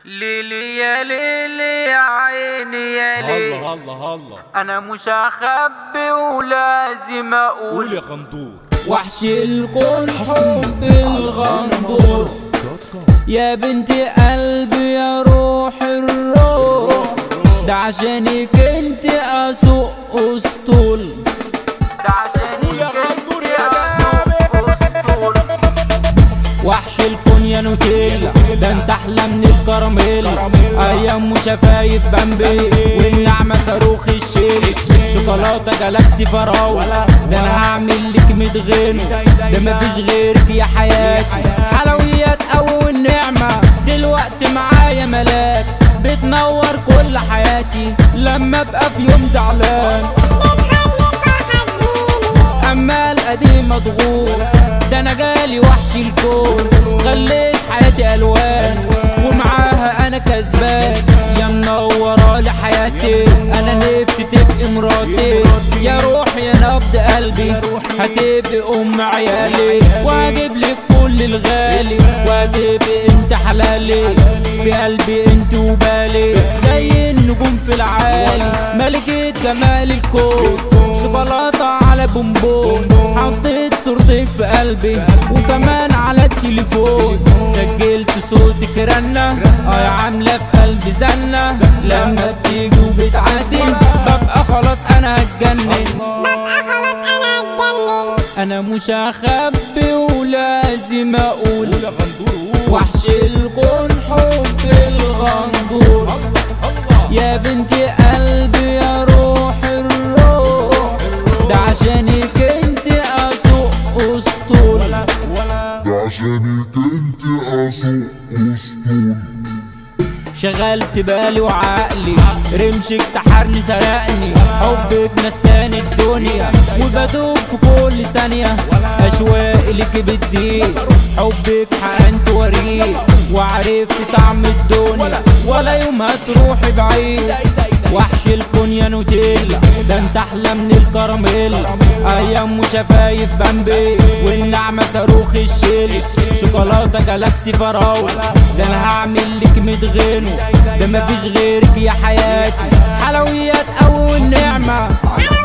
ليلي يا ليلي يا عيني يا ليلي هلا هلا هلا انا مش هخبي ولازم اقول قول يا خندور وحش الكون حب الغندور يا بنت قلبي يا روح الروح ده عشانك انت اسوق اسطول ده عشان قول يا غندور يا اسطول وحش الكون يا نوتيلا ده انت احلى من الكراميل ايام وشفايف بامبي والنعمة صاروخ الشيل شوكولاتة جالاكسي فراولة ده انا هعمل لك متغنو ده مفيش غيرك يا حياتي حلويات اول نعمة دلوقتي معايا ملاك بتنور كل حياتي لما ابقى في يوم زعلان اما القديم مضغوط ده انا جالي وحش الكون خليت حياتي الوان ومعاها انا كسبان يا منورة لي حياتي انا نفسي تبقي مراتي يا روح يا نبض قلبي هتبقي ام عيالي واجيب لك كل الغالي وهتبقي انت حلالي في قلبي انت وبالي زي النجوم في العالي ملكة جمال الكون شوكولاتة على بونبون حطيت صورتك في قلبي وكمان على التليفون سجلت صوتك رنة اه عاملة في قلبي زنة لما بتيجي وبتعدي ببقى خلاص انا هتجنن انا مش هخبي ولازم اقول قول يا غندور قول وحش الكون حب الغندور يا بنت قلبي يا روح الروح ده عشانك انت اسوق اسطول عشانك انت اسوق اسطول شغلت بالي وعقلي رمشك سحرني سرقني حبك نساني الدنيا وبدوب في كل ثانية أشواقي لك بتزيد حبك حقنت وريد وعرفت طعم الدنيا ولا يوم هتروحي بعيد وحش الكون يا نوتيلا ده انت احلى من الكراميل ايام وشفايف بامبي والنعمة صاروخ الشيل شوكولاتة جالاكسي فراولة ده انا هعمل لك متغنو ده مفيش غيرك يا حياتي حلويات اول نعمة